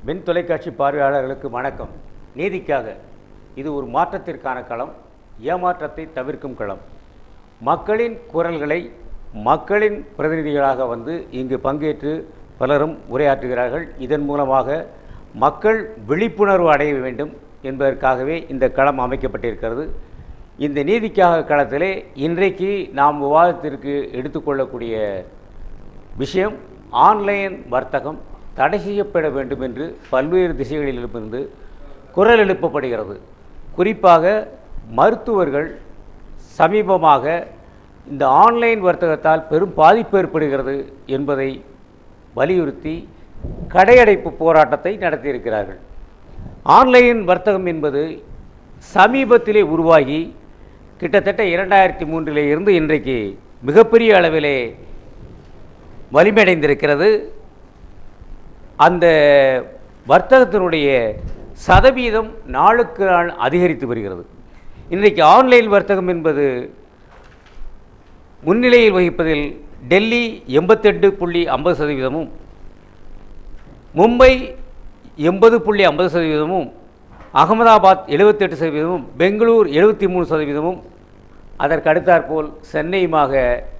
மின் தொலைக்காட்சி பார்வையாளர்களுக்கு வணக்கம் நீதிக்காக இது ஒரு மாற்றத்திற்கான களம் ஏமாற்றத்தை தவிர்க்கும் களம் மக்களின் குரல்களை மக்களின் பிரதிநிதிகளாக வந்து இங்கு பங்கேற்று பலரும் உரையாற்றுகிறார்கள் இதன் மூலமாக மக்கள் விழிப்புணர்வு அடைய வேண்டும் என்பதற்காகவே இந்த களம் அமைக்கப்பட்டிருக்கிறது இந்த நீதிக்காக களத்திலே இன்றைக்கு நாம் விவாதத்திற்கு எடுத்துக்கொள்ளக்கூடிய விஷயம் ஆன்லைன் வர்த்தகம் தடை செய்யப்பட வேண்டும் என்று பல்வேறு திசைகளிலிருந்து குரல் எழுப்பப்படுகிறது குறிப்பாக மருத்துவர்கள் சமீபமாக இந்த ஆன்லைன் வர்த்தகத்தால் பெரும் பாதிப்பு ஏற்படுகிறது என்பதை வலியுறுத்தி கடையடைப்பு போராட்டத்தை நடத்தியிருக்கிறார்கள் ஆன்லைன் வர்த்தகம் என்பது சமீபத்திலே உருவாகி கிட்டத்தட்ட இரண்டாயிரத்தி மூன்றிலே இருந்து இன்றைக்கு மிகப்பெரிய அளவிலே வலிமையடைந்திருக்கிறது அந்த வர்த்தகத்தினுடைய சதவீதம் நாளுக்கு நாள் அதிகரித்து வருகிறது இன்றைக்கு ஆன்லைன் வர்த்தகம் என்பது முன்னிலையில் வகிப்பதில் டெல்லி எண்பத்தெட்டு புள்ளி ஐம்பது சதவீதமும் மும்பை எண்பது புள்ளி ஐம்பது சதவீதமும் அகமதாபாத் எழுபத்தெட்டு சதவீதமும் பெங்களூர் எழுபத்தி மூணு சதவீதமும் அதற்கு அடுத்தாற்போல் சென்னையுமாக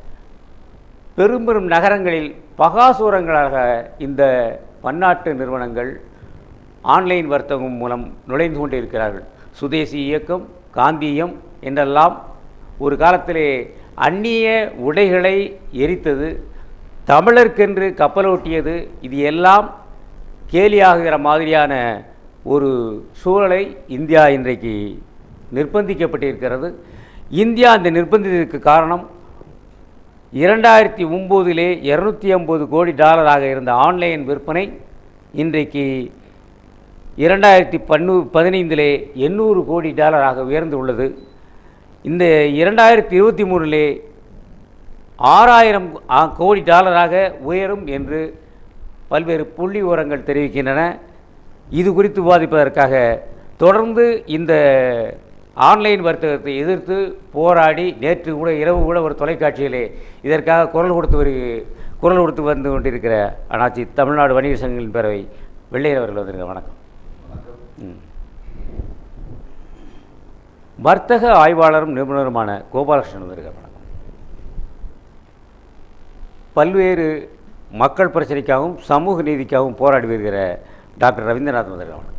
பெரும் பெரும் நகரங்களில் பகாசூரங்களாக இந்த பன்னாட்டு நிறுவனங்கள் ஆன்லைன் வர்த்தகம் மூலம் நுழைந்து கொண்டிருக்கிறார்கள் சுதேசி இயக்கம் காந்தியம் என்றெல்லாம் ஒரு காலத்திலே அந்நிய உடைகளை எரித்தது தமிழர்க்கென்று கப்பலோட்டியது இது எல்லாம் கேலியாகிற மாதிரியான ஒரு சூழலை இந்தியா இன்றைக்கு நிர்பந்திக்கப்பட்டிருக்கிறது இந்தியா அந்த நிர்பந்தத்திற்கு காரணம் இரண்டாயிரத்தி ஒம்போதிலே இரநூத்தி ஐம்பது கோடி டாலராக இருந்த ஆன்லைன் விற்பனை இன்றைக்கு இரண்டாயிரத்தி பன்னு பதினைந்திலே எண்ணூறு கோடி டாலராக உயர்ந்து உள்ளது இந்த இரண்டாயிரத்தி இருபத்தி மூணிலே ஆறாயிரம் கோடி டாலராக உயரும் என்று பல்வேறு புள்ளி விவரங்கள் தெரிவிக்கின்றன இது குறித்து விவாதிப்பதற்காக தொடர்ந்து இந்த ஆன்லைன் வர்த்தகத்தை எதிர்த்து போராடி நேற்று கூட இரவு கூட ஒரு தொலைக்காட்சியிலே இதற்காக குரல் கொடுத்து வரு குரல் கொடுத்து வந்து கொண்டிருக்கிற அண்ணாச்சி தமிழ்நாடு வணிகர் சங்கங்களின் பேரவை வெள்ளையர் அவர்கள் வந்திருக்க வணக்கம் ம். வர்த்தக ஆய்வாளரும் நிபுணருமான கோபாலகிருஷ்ணன் வந்திருக்க வணக்கம் பல்வேறு மக்கள் பிரச்சனைக்காகவும் சமூக நீதிக்காகவும் போராடி வருகிற டாக்டர் ரவீந்திரநாத் வந்திருக்க வணக்கம்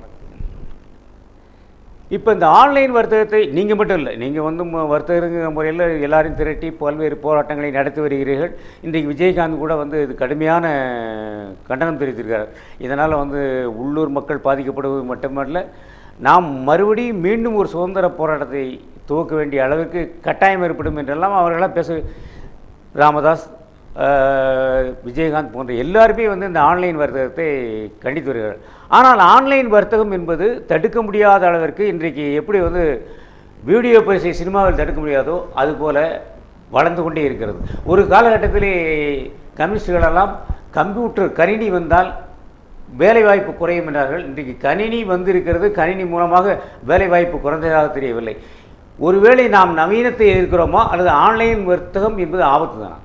இப்போ இந்த ஆன்லைன் வர்த்தகத்தை நீங்கள் மட்டும் இல்லை நீங்கள் வந்து ம- வர்த்தகருங்கிற முறையில் எல்லாரையும் திரட்டி பல்வேறு போராட்டங்களை நடத்தி வருகிறீர்கள் இன்றைக்கு விஜயகாந்த் கூட வந்து இது கடுமையான கண்டனம் தெரிவித்திருக்கிறார் இதனால் வந்து உள்ளூர் மக்கள் பாதிக்கப்படுவது மட்டுமல்ல நாம் மறுபடியும் மீண்டும் ஒரு சுதந்திர போராட்டத்தை துவக்க வேண்டிய அளவுக்கு கட்டாயம் ஏற்படும் என்றெல்லாம் அவர்களெல்லாம் பேச ராமதாஸ் அஹ், விஜயகாந்த் போன்ற எல்லாருமே வந்து இந்த ஆன்லைன் வர்த்தகத்தை கண்டித்து வருகிறார் ஆனால் ஆன்லைன் வர்த்தகம் என்பது தடுக்க முடியாத அளவிற்கு இன்றைக்கு எப்படி வந்து வீடியோ பரிசை சினிமாவில் தடுக்க முடியாதோ அதுபோல வளர்ந்து கொண்டே இருக்கிறது ஒரு காலகட்டத்திலே கம்யூனிஸ்டுகளெல்லாம் கம்ப்யூட்டர் கணினி வந்தால் வேலைவாய்ப்பு குறையும் என்றார்கள் இன்றைக்கு கணினி வந்திருக்கிறது கணினி மூலமாக வேலைவாய்ப்பு குறைந்ததாக தெரியவில்லை ஒருவேளை நாம் நவீனத்தை எதிர்க்கிறோமா அல்லது ஆன்லைன் வர்த்தகம் என்பது ஆபத்து தானா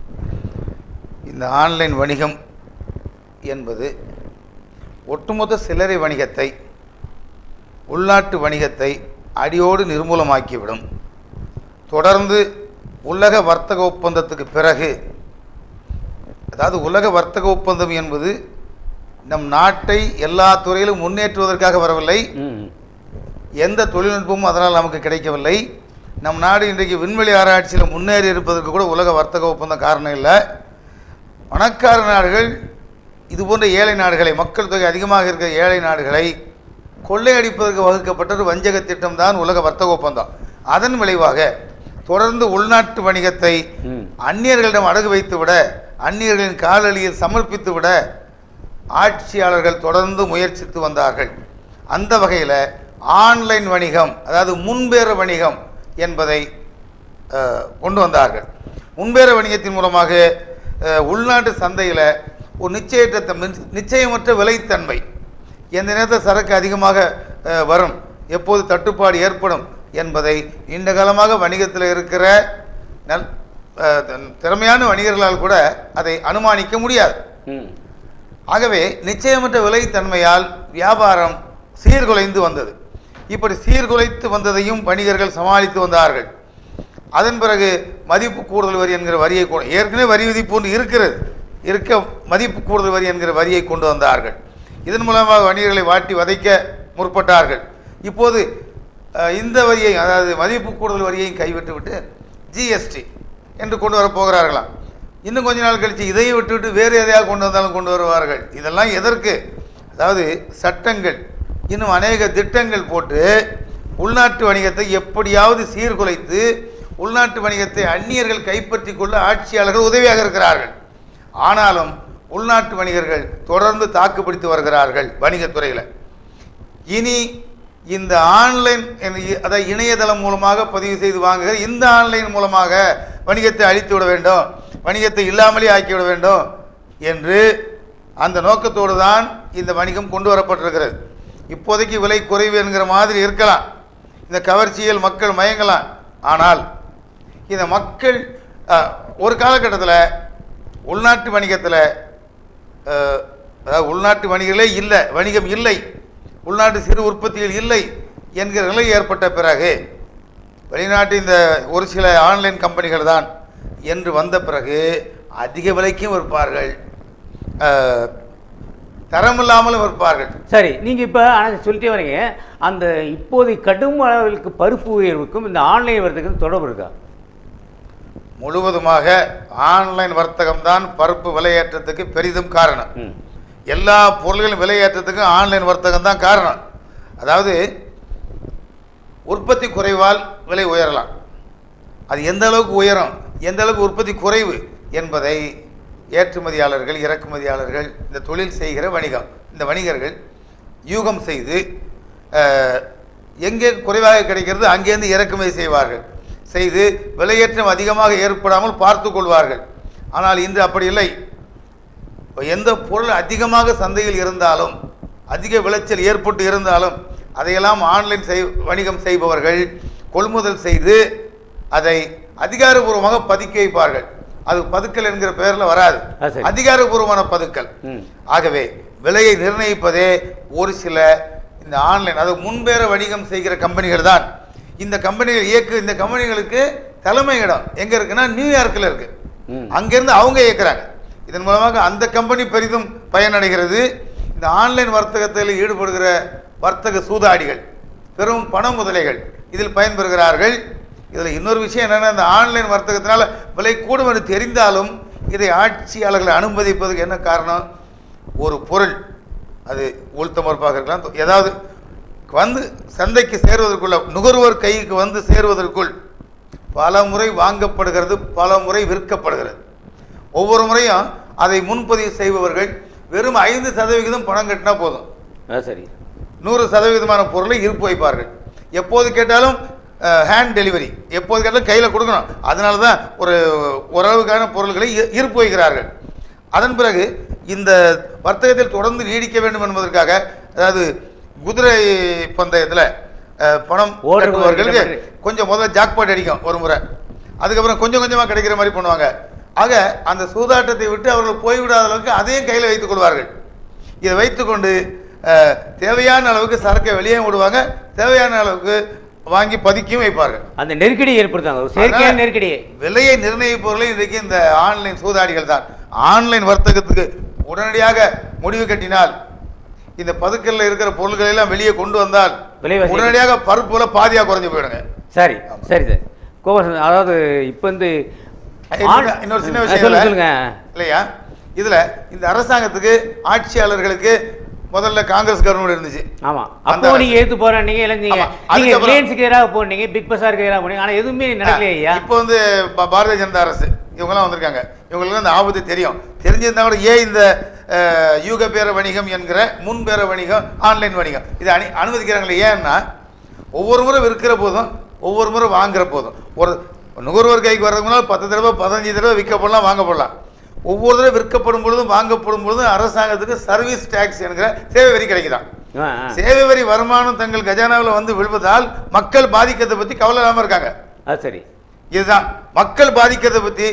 இந்த ஆன்லைன் வணிகம் என்பது ஒட்டுமொத்த சில்லறை வணிகத்தை உள்நாட்டு வணிகத்தை அடியோடு நிர்மூலமாக்கிவிடும் தொடர்ந்து உலக வர்த்தக ஒப்பந்தத்துக்கு பிறகு அதாவது உலக வர்த்தக ஒப்பந்தம் என்பது நம் நாட்டை எல்லா துறையிலும் முன்னேற்றுவதற்காக வரவில்லை ம் எந்த தொழில்நுட்பமும் அதனால் நமக்கு கிடைக்கவில்லை நம் நாடு இன்றைக்கு விண்வெளி ஆராய்ச்சியில் முன்னேறி இருப்பதற்கு கூட உலக வர்த்தக ஒப்பந்தம் காரணம் இல்லை பணக்கார நாடுகள் இது போன்ற ஏழை நாடுகளை மக்கள் தொகை அதிகமாக இருக்கிற ஏழை நாடுகளை கொள்ளையடிப்பதற்கு வகுக்கப்பட்ட ஒரு வஞ்சக திட்டம் தான் உலக வர்த்தக ஒப்பந்தம் அதன் விளைவாக தொடர்ந்து உள்நாட்டு வணிகத்தை ம் அந்நியர்களிடம் அடகு வைத்து விட அந்நியர்களின் காலடியில் சமர்ப்பித்து விட ஆட்சியாளர்கள் தொடர்ந்து முயற்சித்து வந்தார்கள் அந்த வகையில் ஆன்லைன் வணிகம் அதாவது முன்பேற வணிகம் என்பதை அஹ், கொண்டு வந்தார்கள் முன்பேற வணிகத்தின் மூலமாக அஹ், உள்நாட்டு சந்தையில் ஒரு நிச்சயற்ற தன்மை- நிச்சயமற்ற விலைத்தன்மை எந்த நேரத்தில் சரக்கு அதிகமாக அஹ், வரும் எப்போது தட்டுப்பாடு ஏற்படும் என்பதை நீண்ட காலமாக வணிகத்தில் இருக்கிற நல் அஹ், திறமையான வணிகர்களால் கூட அதை அனுமானிக்க முடியாது ம் ஆகவே நிச்சயமற்ற விலைத்தன்மையால் வியாபாரம் சீர்குலைந்து வந்தது இப்படி சீர்குலைத்து வந்ததையும் வணிகர்கள் சமாளித்து வந்தார்கள் அதன் பிறகு மதிப்பு கூடுதல் வரி என்கிற வரியை கொண்டு ஏற்கனவே வரி விதிப்பு ஒன்று இருக்கிறது இருக்க மதிப்பு கூடுதல் வரி என்கிற வரியை கொண்டு வந்தார்கள் இதன் மூலமாக வணிகர்களை வாட்டி வதைக்க முற்பட்டார்கள் இப்போது அஹ், இந்த வரியை அதாவது மதிப்பு கூடுதல் வரியையும் கைவிட்டு விட்டு ஜிஎஸ்டி என்று கொண்டு வர போகிறார்களாம் இன்னும் கொஞ்ச நாள் கழித்து இதையும் விட்டுவிட்டு வேறு எதையாக கொண்டு வந்தாலும் கொண்டு வருவார்கள் இதெல்லாம் எதற்கு அதாவது சட்டங்கள் இன்னும் அநேக திட்டங்கள் போட்டு உள்நாட்டு வணிகத்தை எப்படியாவது சீர்குலைத்து உள்நாட்டு வணிகத்தை அந்நியர்கள் கைப்பற்றிக் கொள்ள ஆட்சியாளர்கள் உதவியாக இருக்கிறார்கள் ஆனாலும் உள்நாட்டு வணிகர்கள் தொடர்ந்து தாக்குப்பிடித்து வருகிறார்கள் வணிகத்துறையில் இனி இந்த ஆன்லைன் அதாவது இணையதளம் மூலமாக பதிவு செய்து வாங்குகிற இந்த ஆன்லைன் மூலமாக வணிகத்தை அழித்து விட வேண்டும் வணிகத்தை இல்லாமலே ஆக்கிவிட வேண்டும் என்று அந்த நோக்கத்தோடு தான் இந்த வணிகம் கொண்டு வரப்பட்டிருக்கிறது இப்போதைக்கு விலை குறைவு என்கிற மாதிரி இருக்கலாம் இந்த கவர்ச்சியில் மக்கள் மயங்கலாம் ஆனால் இந்த மக்கள் அஹ், ஒரு காலகட்டத்தில் உள்நாட்டு வணிகத்தில் அஹ், அதாவது உள்நாட்டு வணிகங்களே இல்லை வணிகம் இல்லை உள்நாட்டு சிறு உற்பத்திகள் இல்லை என்கிற நிலை ஏற்பட்ட பிறகு வெளிநாட்டு இந்த ஒரு சில ஆன்லைன் கம்பெனிகள் தான் என்று வந்த பிறகு அதிக விலைக்கும் விற்பார்கள் அஹ், தரமில்லாமலும் விற்பார்கள் சரி நீங்கள் இப்போ ஆனால் சொல்லிட்டே வரீங்க அந்த இப்போதை கடும் அளவிற்கு பருப்பு உயர்வுக்கும் இந்த ஆன்லைன் வரதுக்கும் தொடர்பு இருக்கா முழுவதுமாக ஆன்லைன் வர்த்தகம் தான் பருப்பு விலையேற்றத்துக்கு பெரிதும் காரணம் ம் எல்லா பொருள்களின் விலையேற்றத்துக்கும் ஆன்லைன் வர்த்தகம் தான் காரணம் அதாவது உற்பத்தி குறைவால் விலை உயரலாம் அது எந்த அளவுக்கு உயரும் எந்த அளவுக்கு உற்பத்தி குறைவு என்பதை ஏற்றுமதியாளர்கள் இறக்குமதியாளர்கள் இந்த தொழில் செய்கிற வணிகம் இந்த வணிகர்கள் யூகம் செய்து அஹ், எங்கே குறைவாக கிடைக்கிறது அங்கேருந்து இறக்குமதி செய்வார்கள் செய்து விலையேற்றம் அதிகமாக ஏற்படாமல் பார்த்து கொள்வார்கள் ஆனால் இன்று அப்படி இல்லை இப்போ எந்த பொருள் அதிகமாக சந்தையில் இருந்தாலும் அதிக விளைச்சல் ஏற்பட்டு இருந்தாலும் அதையெல்லாம் ஆன்லைன் செய் வணிகம் செய்பவர்கள் கொள்முதல் செய்து அதை அதிகாரபூர்வமாக பதுக்கி வைப்பார்கள் அது பதுக்கல் என்கிற பெயரில் வராது அது சரி. அதிகாரபூர்வமான பதுக்கல் ம் ஆகவே விலையை நிர்ணயிப்பதே ஒரு சில இந்த ஆன்லைன் அது முன்பேற வணிகம் செய்கிற கம்பெனிகள் தான் இந்த கம்பெனிகள் இயக்கு இந்த கம்பெனிகளுக்கு தலைமையிடம் எங்க இருக்குன்னா நியூயார்க்கில் இருக்கு ம் அங்கிருந்து அவங்க இயக்குறாங்க இதன் மூலமாக அந்த கம்பெனி பெரிதும் பயனடைகிறது இந்த ஆன்லைன் வர்த்தகத்தில் ஈடுபடுகிற வர்த்தக சூதாடிகள் பெரும் பண முதலைகள் இதில் பயன்பெறுகிறார்கள் இதில் இன்னொரு விஷயம் என்னன்னா இந்த ஆன்லைன் வர்த்தகத்தினால விலை கூடும் என்று தெரிந்தாலும் இதை ஆட்சியாளர்களை அனுமதிப்பதற்கு என்ன காரணம் ஒரு பொருள் அது உளுத்தம் பருப்பாக இருக்கலாம் ஏதாவது வந்து சந்தைக்கு சேருவதற்குள்ள நுகர்வோர் கைக்கு வந்து சேருவதற்குள் பல முறை வாங்கப்படுகிறது பல முறை விற்கப்படுகிறது ஒவ்வொரு முறையும் அதை முன்பதிவு செய்பவர்கள் வெறும் ஐந்து சதவிகிதம் பணம் கட்டினா போதும் அது சரி நூறு சதவிகிதமான பொருளை இருப்பு வைப்பார்கள் எப்போது கேட்டாலும் ஹேண்ட் டெலிவரி எப்போது கேட்டாலும் கையில் கொடுக்கணும் அதனால தான் ஒரு ஓரளவுக்கான பொருள்களை இ- இருப்பு வைக்கிறார்கள் அதன் பிறகு இந்த வர்த்தகத்தில் தொடர்ந்து நீடிக்க வேண்டும் என்பதற்காக அதாவது குதிரை பந்தயத்தில் பணம் ஓடுற கட்டுபவர்களுக்கு குதிரை. கொஞ்சம் முதல்ல ஜாக்பாட் அடிக்கும் ஒரு முறை அதுக்கப்புறம் கொஞ்சம் கொஞ்சமாக கிடைக்கிற மாதிரி பண்ணுவாங்க ஆக அந்த சூதாட்டத்தை விட்டு அவர்கள் போய்விடாத அளவுக்கு அதையும் கையில் வைத்துக் கொள்வார்கள் இதை வைத்துக்கொண்டு அஹ், தேவையான அளவுக்கு சரக்கை வெளியே விடுவாங்க தேவையான அளவுக்கு வாங்கி பதுக்கியும் வைப்பார்கள் அந்த நெருக்கடி ஏற்படுத்தாங்க ஒரு செயற்கையான அதனால நெருக்கடியை விலையை நிர்ணயிப்பவர்களே இன்றைக்கு இந்த ஆன்லைன் சூதாடிகள் தான் ஆன்லைன் வர்த்தகத்துக்கு உடனடியாக முடிவு கட்டினால் இந்த பதுக்கல்ல இருக்கிற பொருட்களை எல்லாம் வெளியே கொண்டு வந்தால் விலைவாசி- உடனடியாக பருப்புல பாதியா குறைஞ்சு போயிடுங்க சரி சரி சார் கோபால் அதாவது இப்போ வந்து இன்னொரு- இன்னொரு சின்ன ஆ, விஷயம் சொல்லுங்க இல்ல? சொல்லுங்க இல்லையா இதுல இந்த அரசாங்கத்துக்கு ஆட்சியாளர்களுக்கு முதல்ல காங்கிரஸ் கவர்மெண்ட் இருந்துச்சு ஆமா அந்த அப்போ நீங்க எடுத்து போற நீங்க எல்லாம் நீங்க ஆமா. நீங்க அதுக்கப்புறம்- ரிலையன்ஸுக்கு எதிராக போனீங்க பிக் பஸாருக்கு எதிராக போனீங்க ஆனா எதுவுமே நடக்கலையே ஐயா இப்போ வந்து பா- பாரதிய ஜனதா அரசு இவங்கெல்லாம் வந்திருக்காங்க இவங்களுக்கு அந்த ஆபத்து தெரியும் தெரிஞ்சிருந்தா கூட ஏன் இந்த அஹ், யூக பேர வணிகம் என்கிற முன் பேர வணிகம் ஆன்லைன் வணிகம் இதை அனு அனுமதிக்கிறாங்களே ஏன்னா ஒவ்வொரு முறை விற்கிற போதும் ஒவ்வொரு முறை வாங்குற போதும் ஒரு நுகர்வோர் கைக்கு வர்றதுக்கு முன்னால் பத்து தடவை பதினஞ்சு தடவை விற்கப்படலாம் வாங்கப்படலாம் ஒவ்வொரு தடவை விற்கப்படும் பொழுதும் வாங்கப்படும் பொழுதும் அரசாங்கத்துக்கு சர்வீஸ் டேக்ஸ் என்கிற சேவை வரி கிடைக்குதான் ஆ, ஆ. சேவை வரி வருமானம் தங்கள் கஜானாவில் வந்து விழுவதால் மக்கள் பாதிக்கிறதை பற்றி கவலை இல்லாமல் இருக்காங்க அது சரி இதுதான் மக்கள் பாதிக்கிறதை பற்றி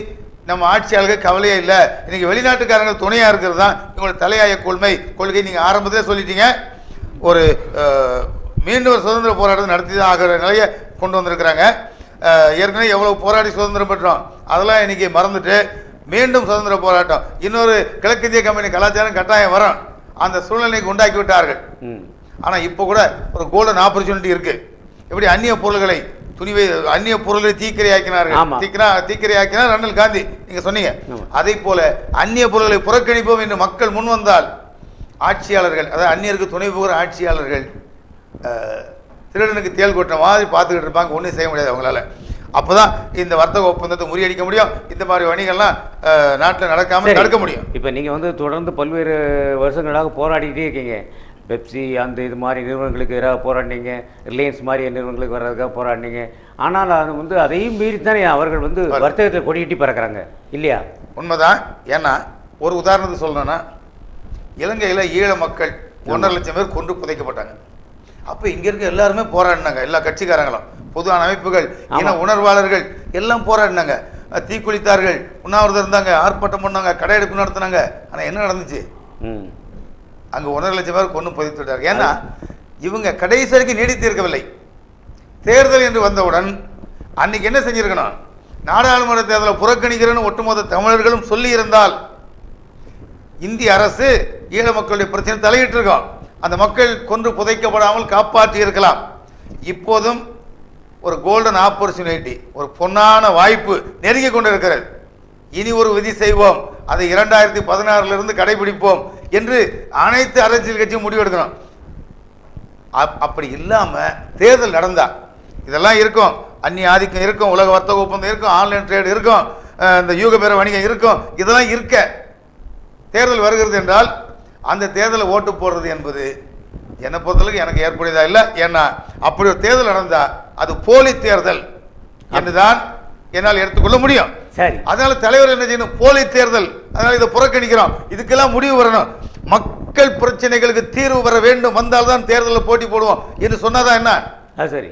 நம்ம ஆட்சியாளர்கள் கவலையே இல்லை இன்னைக்கு வெளிநாட்டுக்காரங்க துணையாக இருக்கிறது தான் இவங்களோட தலையாய கொள்கை கொள்கை நீங்கள் ஆரம்பத்திலே சொல்லிட்டீங்க ஒரு அஹ், மீண்டும் ஒரு சுதந்திர போராட்டம் நடத்தி தான் ஆகிற நிலையை கொண்டு வந்திருக்கிறாங்க அஹ், ஏற்கனவே எவ்வளவு போராடி சுதந்திரம் பெற்றோம் அதெல்லாம் இன்னைக்கு மறந்துட்டு மீண்டும் சுதந்திர போராட்டம் இன்னொரு கிழக்கிந்திய கம்பெனி கலாச்சாரம் கட்டாயம் வரும் அந்த சூழ்நிலைக்கு உண்டாக்கி விட்டார்கள் ம் ஆனால் இப்போ கூட ஒரு கோல்டன் ஆப்பர்ச்சுனிட்டி இருக்கு எப்படி அந்நிய பொருள்களை துணிவை அந்நிய பொருள்களை தீக்கிரையாக்கினார்கள் ஆமா. தீக்கிரா தீக்கிரையாக்கினார் அண்ணல் காந்தி நீங்க சொன்னீங்க ஆமா. அதே போல அந்நிய பொருள்களை புறக்கணிப்போம் என்று மக்கள் முன் வந்தால் ஆட்சியாளர்கள் அதாவது அந்நியருக்கு துணை போகிற ஆட்சியாளர்கள் அஹ், திருடனுக்கு தேல் கொட்டுற மாதிரி பார்த்துக்கிட்டு இருப்பாங்க ஒன்றும் செய்ய முடியாது அவங்களால அப்பதான் இந்த வர்த்தக ஒப்பந்தத்தை முறியடிக்க முடியும் இந்த மாதிரி வணிகம்லாம் நாட்டில் நடக்காம சரி. தடுக்க முடியும் இப்போ நீங்கள் வந்து தொடர்ந்து பல்வேறு வருஷங்களாக போராடிக்கிட்டே இருக்கீங்க பெப்சி அந்த இது மாதிரி நிறுவனங்களுக்கு எதிராக போராடினீங்க ரிலையன்ஸ் மாதிரி நிறுவனங்களுக்கு வர்றதுக்காக போராடினீங்க ஆனால் அது வந்து அதையும் மீறி தானே அவர்கள் வந்து வர்த்தகத்தை கொடியிட்டி பறக்கிறாங்க இல்லையா உண்மைதான் ஏன்னா ஒரு உதாரணத்துக்கு சொல்லணும்னா இலங்கையில் ஈழ மக்கள் ஒன்றரை லட்சம் பேர் கொண்டு புதைக்கப்பட்டாங்க அப்போ இங்க இருக்க எல்லாருமே போராடினாங்க எல்லா கட்சிக்காரங்களும் பொதுவான அமைப்புகள் இன ஆமா. உணர்வாளர்கள் எல்லாம் போராடினாங்க அஹ் தீக்குளித்தார்கள் உண்ணாவிரதம் இருந்தாங்க ஆர்ப்பாட்டம் பண்ணாங்க கடையெடுப்பு நடத்தினாங்க ஆனா என்ன நடந்துச்சு ம் அங்க ஒன்றரை லட்சம் பேர் கொண்டு புதைத்து விட்டார்கள் ஏன்னா இவங்க கடைசி வரைக்கும் நீடித்து இருக்கவில்லை தேர்தல் என்று வந்தவுடன் அன்னைக்கு என்ன செஞ்சிருக்கணும் நாடாளுமன்ற தேர்தலை புறக்கணிக்கிறேன்னு ஒட்டுமொத்த தமிழர்களும் சொல்லி இருந்தால் இந்திய அரசு ஈழ மக்களுடைய பிரச்சனை தலையிட்டு இருக்கோம் அந்த மக்கள் கொன்று புதைக்கப்படாமல் காப்பாற்றி இருக்கலாம் இப்போதும் ஒரு கோல்டன் ஆப்பர்ச்சுனிட்டி ஒரு பொன்னான வாய்ப்பு நெருங்கி கொண்டிருக்கிறது இனி ஒரு விதி செய்வோம் அதை இரண்டாயிரத்தி பதினாறுல இருந்து கடைபிடிப்போம் என்று அனைத்து அரசியல் கட்சியும் முடிவெடுக்கணும் அப்- அப்படி இல்லாம தேர்தல் நடந்தா இதெல்லாம் இருக்கும் அந்நிய ஆதிக்கம் இருக்கும் உலக வர்த்தக ஒப்பந்தம் இருக்கும் ஆன்லைன் ட்ரேட் இருக்கும் அஹ் இந்த யூக பேர வணிகம் இருக்கும் இதெல்லாம் இருக்க தேர்தல் வருகிறது என்றால் அந்த தேர்தலை ஓட்டு போடுறது என்பது என்னை பொறுத்தளவுக்கு எனக்கு ஏற்புடையதா இல்லை ஏன்னா அப்படி ஒரு தேர்தல் நடந்தா அது போலி தேர்தல் என்றுதான் என்னால் எடுத்துக்கொள்ள முடியும் சரி அதனால தலைவர் என்ன செய்யணும் போலி தேர்தல் அதனால இதை புறக்கணிக்கிறோம் இதுக்கெல்லாம் முடிவு வரணும் மக்கள் பிரச்சனைகளுக்கு தீர்வு வர வேண்டும் வந்தால்தான் தேர்தலில் போட்டி போடுவோம் என்று சொன்னாதான் என்ன அது சரி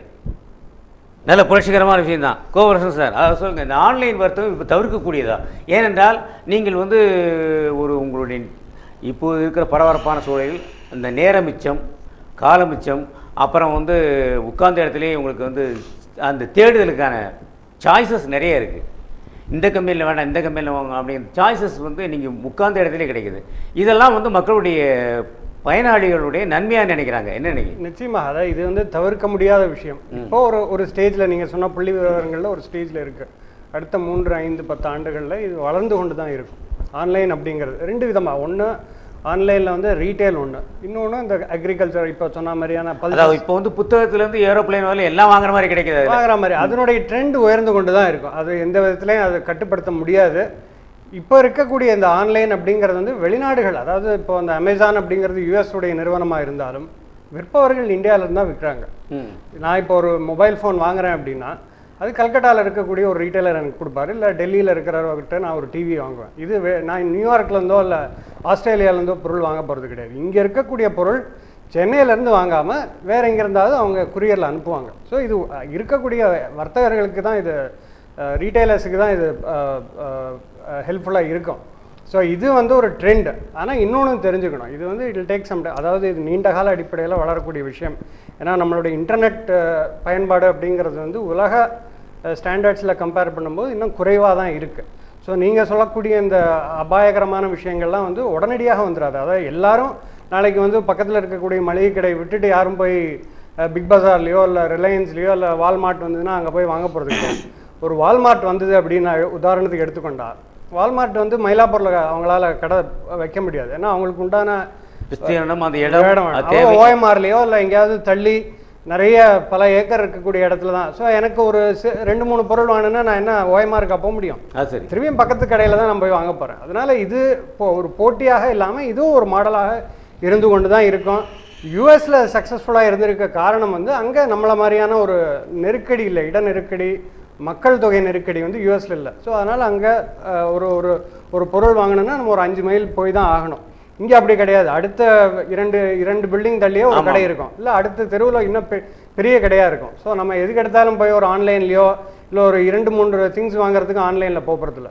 நல்ல புரட்சிகரமான விஷயம்தான் கோவரசன் சார் அதை சொல்லுங்கள் இந்த ஆன்லைன் வர்த்தகம் இப்போ தவிர்க்கக்கூடியதா ஏனென்றால் நீங்கள் வந்து ஒரு உங்களுடைய இப்போது இருக்கிற பரபரப்பான சூழலில் இந்த நேர மிச்சம் கால மிச்சம் அப்புறம் வந்து உட்கார்ந்த இடத்துலயே உங்களுக்கு வந்து அந்த தேடுதலுக்கான சாய்ஸஸ் நிறைய இருக்குது இந்த கம்பெனியில் வேண்டாம் இந்த கம்பெனியில் வாங்க அப்படிங்கிற சாய்ஸஸ் வந்து நீங்கள் உட்கார்ந்த இடத்துல கிடைக்குது இதெல்லாம் வந்து மக்களுடைய பயனாளிகளுடைய நன்மையாக நினைக்கிறாங்க என்ன நினைக்கிறீங்க நிச்சயமாக அதாவது இது வந்து தவிர்க்க முடியாத விஷயம் இப்போ ஒரு ஒரு ஸ்டேஜில் நீங்கள் சொன்ன புள்ளி விவரங்களில் ஒரு ஸ்டேஜில் இருக்கு அடுத்த மூன்று ஐந்து பத்து ஆண்டுகளில் இது வளர்ந்து கொண்டு தான் இருக்கும் ஆன்லைன் அப்படிங்கிறது ரெண்டு விதமாக ஒன்று ஆன்லைனில் வந்து ரீட்டைல் ஒன்று இன்னொன்று இந்த அக்ரிகல்ச்சர் இப்போ சொன்ன மாதிரியான பல்ஸ் அதாவது இப்போ வந்து புத்தகத்துலேருந்து ஏரோப்ளேன் வரல எல்லாம் வாங்குற மாதிரி கிடைக்குது அதுல. வாங்குற மாதிரி அதனுடைய ட்ரெண்ட் உயர்ந்து கொண்டு தான் இருக்கும் அது எந்த விதத்துலையும் அதை கட்டுப்படுத்த முடியாது இப்போ இருக்கக்கூடிய இந்த ஆன்லைன் அப்படிங்கிறது வந்து வெளிநாடுகள் அதாவது இப்போ அந்த அமேசான் அப்படிங்கிறது US உடைய நிறுவனமாக இருந்தாலும் விற்பவர்கள் இந்தியாவிலேருந்து தான் விற்கிறாங்க ம் நான் இப்போ ஒரு மொபைல் ஃபோன் வாங்குறேன் அப்படின்னா அது கல்கட்டாவில் இருக்கக்கூடிய ஒரு ரீட்டைலர் எனக்கு கொடுப்பாரு இல்லை டெல்லியில் இருக்கிறவர்கிட்ட நான் ஒரு டிவி வாங்குவேன் இது வே- நான் நியூயார்க்லேருந்தோ இல்லை ஆஸ்திரேலியாவிலேருந்தோ பொருள் வாங்க போகிறது கிடையாது இங்கே இருக்கக்கூடிய பொருள் சென்னையிலேருந்து வாங்காமல் வேற எங்கே இருந்தாலும் அவங்க குரியரில் அனுப்புவாங்க ஸோ இது அஹ், இருக்கக்கூடிய வர்த்தகர்களுக்கு தான் இது ரீட்டைலர்ஸுக்கு தான் இது ஹெல்ப்ஃபுல்லாக இருக்கும் ஸோ இது வந்து ஒரு ட்ரெண்ட் ஆனால் இன்னொன்று தெரிஞ்சுக்கணும் இது வந்து இட் டேக் சம் அதாவது இது நீண்ட கால அடிப்படையில் வளரக்கூடிய விஷயம் ஏன்னா நம்மளுடைய இன்டர்நெட் பயன்பாடு அப்படிங்கிறது வந்து உலக ஸ்டாண்டர்ட்ஸில் கம்பேர் பண்ணும்போது இன்னும் குறைவாக தான் இருக்குது ஸோ நீங்கள் சொல்லக்கூடிய இந்த அபாயகரமான விஷயங்கள்லாம் வந்து உடனடியாக வந்துடாது அதாவது எல்லாரும் நாளைக்கு வந்து பக்கத்தில் இருக்கக்கூடிய மளிகை கடை விட்டுட்டு யாரும் போய் பிக் பஜார்லேயோ இல்லை ரிலையன்ஸ்லேயோ இல்லை வால்மார்ட் வந்ததுன்னா அங்கே போய் வாங்க போகிறது கிடையாது ஒரு வால்மார்ட் வந்தது அப்படின்னு நான் உதாரணத்துக்கு எடுத்துக்கொண்டா வால்மார்ட் வந்து மயிலாப்பூரில் அவங்களால கடை வைக்க முடியாது ஏன்னா அவங்களுக்கு உண்டான விஸ்தீர்ணம் அந்த இடம் இடம் அது வேணும். தேவை அவங்க ஓஎம்ஆர்லேயோ இல்லை எங்கேயாவது தள்ளி நிறைய பல ஏக்கர் இருக்கக்கூடிய இடத்துல தான் ஸோ எனக்கு ஒரு சி- ரெண்டு மூணு பொருள் வாங்கினா நான் என்ன ஓஎம்ஆருக்கு போக முடியும் அது சரி திரும்பியும் பக்கத்து கடையில் தான் நான் போய் வாங்க போகிறேன் அதனால இது இப்போ ஒரு போட்டியாக இல்லாமல் இதுவும் ஒரு மாடலாக இருந்து கொண்டு தான் இருக்கும் யூஎஸில் சக்ஸஸ்ஃபுல்லாக இருந்திருக்க காரணம் வந்து அங்கே நம்மள மாதிரியான ஒரு நெருக்கடி இல்லை இட நெருக்கடி மக்கள் தொகை நெருக்கடி வந்து யூஎஸ்ல இல்லை ஸோ அதனால் அங்கே ஒரு ஒரு ஒரு பொருள் வாங்கணும்னா நம்ம ஒரு அஞ்சு மைல் போய் தான் ஆகணும் இங்கே அப்படி கிடையாது அடுத்த இரண்டு இரண்டு பில்டிங் தள்ளியே ஒரு ஆமா. கடை இருக்கும் இல்லை அடுத்த தெருவில் இன்னும் பெ- பெரிய கடையாக இருக்கும் ஸோ நம்ம எதுக்கு எடுத்தாலும் போய் ஒரு ஆன்லைன்லேயோ இல்லை ஒரு இரண்டு மூன்று திங்ஸ் வாங்குறதுக்கு ஆன்லைனில் போகிறதில்ல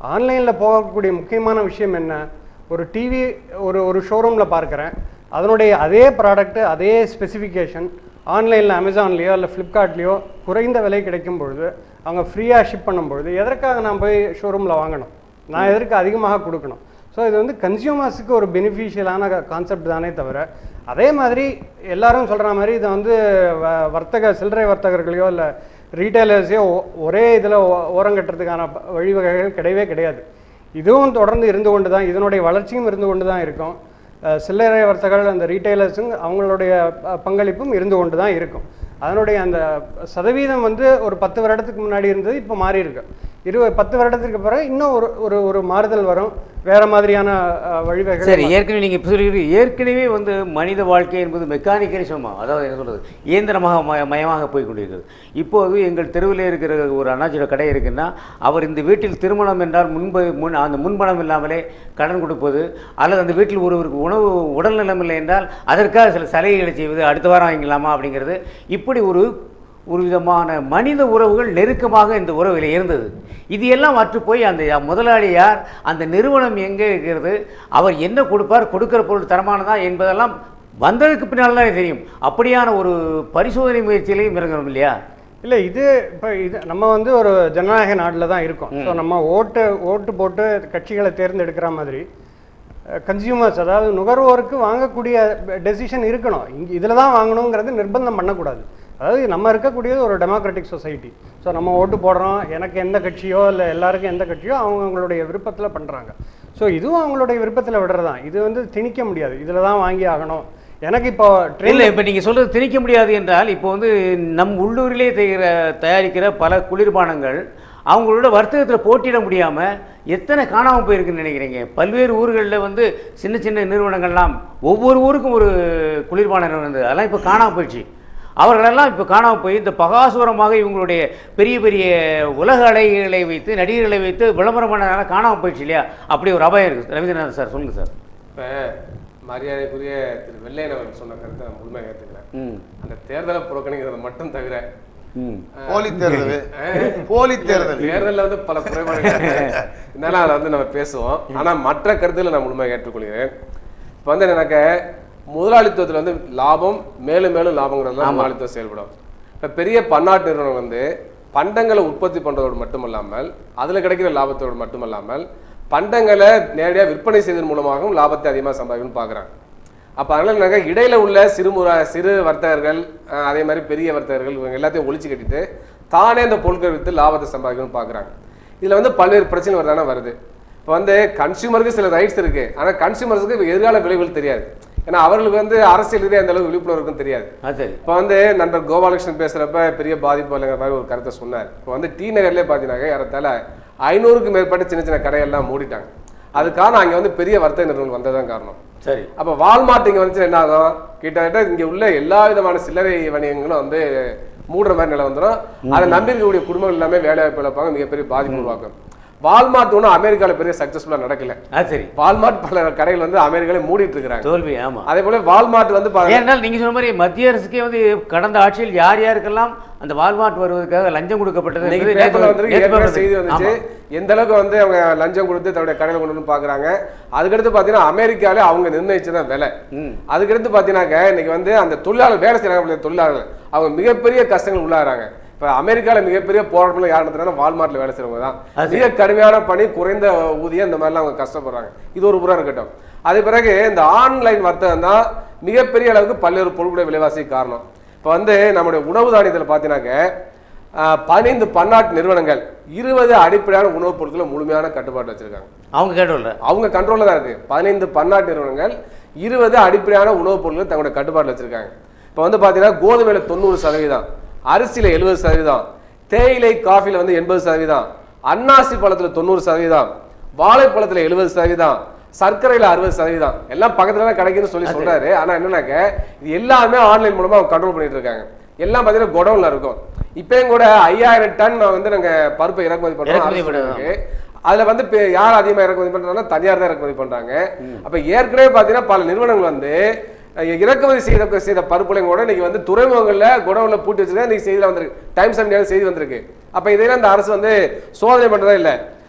ஆன்லைனில் போகக்கூடிய முக்கியமான விஷயம் என்ன ஒரு டிவி ஒரு ஒரு ஷோரூமில் பார்க்குறேன் அதனுடைய அதே ப்ராடக்ட்டு அதே ஸ்பெசிஃபிகேஷன் ஆன்லைனில் அமேசான்லேயோ இல்லை ஃப்ளிப்கார்ட்லேயோ குறைந்த விலை கிடைக்கும் பொழுது அவங்க ஃப்ரீயாக ஷிப் பண்ணும்பொழுது எதற்காக நான் போய் ஷோரூமில் வாங்கணும் நான் எதற்கு அதிகமாக கொடுக்கணும் ஸோ இது வந்து கன்சியூமர்ஸுக்கு ஒரு பெனிஃபிஷியலான கான்செப்ட் தானே தவிர அதே மாதிரி எல்லாரும் சொல்கிற மாதிரி இதை வந்து வ- வர்த்தக சில்லறை வர்த்தகர்களையோ இல்லை ரீட்டைலர்ஸையோ ஒரே இதில் ஓரங்கட்டுறதுக்கான ப- வழிவகைகள் கிடையவே கிடையாது இதுவும் தொடர்ந்து இருந்து கொண்டு தான் இதனுடைய வளர்ச்சியும் இருந்து கொண்டு தான் இருக்கும் அஹ் சில்லறை வர்த்தகர்கள் அந்த ரீட்டைலர்ஸும் அவங்களுடைய ப- பங்களிப்பும் இருந்து கொண்டு தான் இருக்கும் அதனுடைய அந்த சதவீதம் வந்து ஒரு பத்து வருடத்துக்கு முன்னாடி இருந்தது இப்போ மாறி இருக்கு இருபது பத்து வருடத்துக்கு பிறகு இன்னும் ஒரு ஒரு ஒரு மாறுதல் வரும் வேற மாதிரியான அஹ், வழிவகைகள் சரி ஏற்கனவே நீங்கள் இப்போ சொல்லிக்கிறீங்க ஏற்கனவே வந்து மனித வாழ்க்கை என்பது மெக்கானிக்கலி சமம் அதாவது என்ன சொல்கிறது இயந்திரமாக மய மயமாக போய் கொண்டிருக்கிறது இப்போது எங்கள் தெருவில் இருக்கிற ஒரு அண்ணாச்சியோட கடை இருக்குன்னா அவர் இந்த வீட்டில் திருமணம் என்றால் முன்பு முன் அந்த முன்பணம் இல்லாமலே கடன் கொடுப்பது அல்லது அந்த வீட்டில் ஒருவருக்கு உணவு உடல் நலம் இல்லை என்றால் அதற்காக சில சலுகைகளை செய்வது அடுத்த வாரம் வாங்கிக்கலாமா அப்படிங்கிறது இப்படி ஒரு ஒரு விதமான மனித உறவுகள் நெருக்கமாக இந்த உறவில் இருந்தது இது எல்லாம் அற்று போய் அந்த முதலாளி யார் அந்த நிறுவனம் எங்கே இருக்கிறது அவர் என்ன கொடுப்பார் கொடுக்கிற பொருள் தரமானதா என்பதெல்லாம் வந்ததுக்கு பின்னால் தான் தெரியும் அப்படியான ஒரு பரிசோதனை முயற்சியிலையும் இறங்கணும் இல்லையா இல்லை இது இப்போ இது நம்ம வந்து ஒரு ஜனநாயக நாட்டில் தான் இருக்கோம் ஸோ நம்ம ஓட்டு ஓட்டு போட்டு கட்சிகளை தேர்ந்தெடுக்கிற மாதிரி கன்சியூமர்ஸ் அதாவது நுகர்வோருக்கு வாங்கக்கூடிய டெசிஷன் இருக்கணும் இங்கே இதில் தான் வாங்கணுங்கிறது நிர்பந்தம் பண்ணக்கூடாது அதாவது நம்ம இருக்கக்கூடியது ஒரு டெமோக்ராட்டிக் சொசைட்டி ஸோ நம்ம ஓட்டு போடுறோம் எனக்கு எந்த கட்சியோ இல்லை எல்லாருக்கும் எந்த கட்சியோ அவங்க அவங்களுடைய விருப்பத்தில் பண்ணுறாங்க ஸோ இதுவும் அவங்களுடைய விருப்பத்தில் விடுறதான் இது வந்து திணிக்க முடியாது இதில் தான் வாங்கி ஆகணும் எனக்கு இப்போ இல்லை ட்ரெயின் இப்போ நீங்கள் சொல்கிறது திணிக்க முடியாது என்றால் இப்போ வந்து நம் உள்ளூரிலே செய்கிற தயாரிக்கிற பல குளிர்பானங்கள் அவங்களோட வர்த்தகத்தில் போட்டியிட முடியாமல் எத்தனை காணாமல் போயிருக்குன்னு நினைக்கிறீங்க பல்வேறு ஊர்களில் வந்து சின்ன சின்ன நிறுவனங்கள்லாம் ஒவ்வொரு ஊருக்கும் ஒரு குளிர்பான நிறுவனம் இருந்தது அதெல்லாம் இப்போ காணாமல் போயிடுச்சு அவர்களெல்லாம் இப்போ காணாமல் போய் இந்த பகாசுரமாக இவங்களுடைய பெரிய பெரிய உலக அலைகளை வைத்து நடிகர்களை வைத்து விளம்பரம் பண்ணனால காணாமல் போயிடுச்சு இல்லையா அப்படி ஒரு அபாயம் இருக்குது ரவீந்திரநாத் சார் சொல்லுங்கள் சார் இப்போ மரியாதைக்குரிய திரு வெள்ளையன் அவர்கள் சொன்ன கருத்தை நான் முழுமையாக ஏற்றுக்கிறேன் ம் அந்த தேர்தலை புறக்கணிக்கிறத மட்டும் தவிர ம் போலி தேர்தல் போலி தேர்தல் தேர்தலில் வந்து பல குறைபாடுகள் இருக்கு. இருந்தாலும் அதை வந்து நம்ம பேசுவோம் ஆனா மற்ற கருத்துக்களை நான் முழுமையாக ஏற்றுக்கொள்கிறேன் இப்போ வந்து எனக்கு முதலாளித்துவத்தில் வந்து லாபம் மேலும் மேலும் லாபங்கிறது தான் முதலாளித்துவம் செயல்படும் இப்போ பெரிய பன்னாட்டு நிறுவனம் வந்து பண்டங்களை உற்பத்தி பண்றதோடு மட்டுமல்லாமல் அதுல கிடைக்கிற லாபத்தோடு மட்டுமல்லாமல் பண்டங்களை நேரடியாக விற்பனை செய்வதன் மூலமாகவும் லாபத்தை அதிகமாக சம்பாதிக்கணும்னு பார்க்குறாங்க அப்போ அதனால என்னங்க இடையில உள்ள சிறு முறை சிறு வர்த்தகர்கள் அஹ், அதே மாதிரி பெரிய வர்த்தகர்கள் இவங்க எல்லாத்தையும் ஒழிச்சு கட்டிட்டு தானே இந்த பொருட்கள் விற்று லாபத்தை சம்பாதிக்கணும்னு பார்க்குறாங்க இதுல வந்து பல்வேறு பிரச்சனை வருதானே வருது இப்போ வந்து கன்சியூமருக்கு சில ரைட்ஸ் இருக்கு ஆனா கன்சியூமர்ஸுக்கு எதிர்கால விளைவுகள் தெரியாது ஏன்னா அவர்களுக்கு வந்து அரசியல் ரீதியாக எந்த அளவுக்கு விழிப்புணர்வு இருக்குன்னு தெரியாது அது சரி இப்போ வந்து நண்பர் கோபாலகிருஷ்ணன் பேசுறப்ப பெரிய பாதிப்பு இல்லைங்கிற மாதிரி ஒரு கருத்தை சொன்னார் இப்போ வந்து டி நகர்லேயே பார்த்தீங்கன்னா ஏறத்தாழ ஐநூறுக்கும் மேற்பட்ட சின்ன சின்ன கடையெல்லாம் மூடிட்டாங்க அது காரணம் அங்கே வந்து பெரிய வர்த்தக நிறுவனம் வந்ததான் காரணம் சரி அப்போ வால்மார்ட் இங்கே வந்துச்சு என்ன ஆகும் கிட்டத்தட்ட இங்கே உள்ள எல்லா விதமான சில்லறை வணிகங்களும் வந்து மூடுற மாதிரி நிலை வந்துடும் அதை நம்பி இருக்கக்கூடிய குடும்பங்கள் எல்லாமே வேலை வாய்ப்பு இழப்பாங்க மிகப்பெரிய பாதிப்பு உருவாக்கும் வால்மார்ட் ஒன்றும் அமெரிக்காவில் பெரிய சக்ஸஸ்ஃபுல்லாக நடக்கல அது சரி வால்மார்ட் பல கடைகள் வந்து அமெரிக்காலே மூடிட்டு இருக்கிறாங்க தோல்வி ஆமா அதே போல வால்மார்ட் வந்து பாருங்க ஏனென்றால் நீங்க சொன்ன மாதிரி மத்திய அரசுக்கே வந்து கடந்த ஆட்சியில் யார் யாருக்கெல்லாம் அந்த வால்மார்ட் வருவதற்காக லஞ்சம் கொடுக்கப்பட்டது இன்னைக்கு என்பது பேப்பர்ல நேத்து- வந்து நேத்து ஏற்கனவே பேப்பர்ல செய்தி ஆமா. வந்துச்சு எந்த அளவுக்கு வந்து அவங்க லஞ்சம் கொடுத்து தன்னுடைய கடையில கொண்டு வந்து பாக்குறாங்க அதுக்கடுத்து பாத்தீங்கன்னா அமெரிக்காலே அவங்க நிர்ணயிச்சதான் விலை ம். அதுக்கடுத்து பாத்தீங்கன்னாக்க இன்னைக்கு வந்து அந்த தொழிலாளர் வேலை செய்யறாங்க பாத்தீங்களா, தொழிலாளர்கள் அவங்க மிகப்பெரிய கஷ்டங்கள் உள்ளாகிறாங்க இப்ப அமெரிக்கால மிகப்பெரிய போராட்டம் யார் நடத்துறாங்க வால்மார்ட்ல வேலை செய்யறவங்க தான் அது மிக கடுமையான பணி குறைந்த ஊதியம் இந்த மாதிரிலாம் அவங்க கஷ்டப்படுறாங்க இது ஒரு புறம் இருக்கட்டும் அது பிறகு இந்த ஆன்லைன் வர்த்தகம் தான் மிகப்பெரிய அளவுக்கு பல்வேறு பொருட்களுடைய விலைவாசி காரணம் இப்போ வந்து நம்முடைய உணவு தானியத்தில் பார்த்தீங்கன்னாக்க ஆஹ், பதினைந்து பன்னாட்டு நிறுவனங்கள் இருபது அடிப்படையான உணவுப் பொருட்களை முழுமையான கட்டுப்பாடு வச்சிருக்காங்க அவங்க கேட்டோம்ல அவங்க கண்ட்ரோல்ல தான் இருக்கு பதினைந்து பன்னாட்டு நிறுவனங்கள் இருபது அடிப்படையான உணவுப் பொருட்களை தங்களுடைய கட்டுப்பாட்டில் வச்சிருக்காங்க இப்போ வந்து பார்த்தீங்கன்னா கோதுமையில தொண்ணூறு சதவீதம் அரிசியில எழுபது சதவீதம் தேயிலை காஃபில வந்து எண்பது சதவீதம் அன்னாசி பழத்துல தொண்ணூறு சதவீதம் வாழைப்பழத்துல எழுபது சதவீதம் சர்க்கரையில அறுபது சதவீதம் எல்லாம் பக்கத்துல தான் கிடைக்குன்னு சொல்லி சொல்றாரு ஆனா என்னன்னாக்க இது எல்லாமே ஆன்லைன் மூலமா அவங்க கண்ட்ரோல் பண்ணிட்டு இருக்காங்க எல்லாம் பார்த்தீங்கன்னா குடவுன்ல இருக்கும் இப்பயும் கூட ஐயாயிரம் டன் வந்து நாங்க பருப்பை இறக்குமதி பண்றோம் இறக்குமதி அரசு பண்றோம். இருக்கு. அதுல வந்து இப்ப யார் அதிகமா இறக்குமதி பண்றாங்கன்னா தனியார் தான் இறக்குமதி பண்றாங்க அப்ப ஏற்கனவே பாத்தீங்கன்னா பல நிறுவனங்கள் வந்து அஹ், இறக்குமதி செய்த செய்த பருப்புலையும் கூட இன்னைக்கு வந்து துறைமுகங்கள்ல குடவுன்ல பூட்டி வச்சிருக்காங்க இன்னைக்கு செய்தியில வந்திருக்கு டைம்ஸ் ஆஃப் இந்தியா செய்தி வந்திருக்கு அப்ப இதெல்லாம் இந்த அரசு வந்து சோதனை பண்றதா இல்ல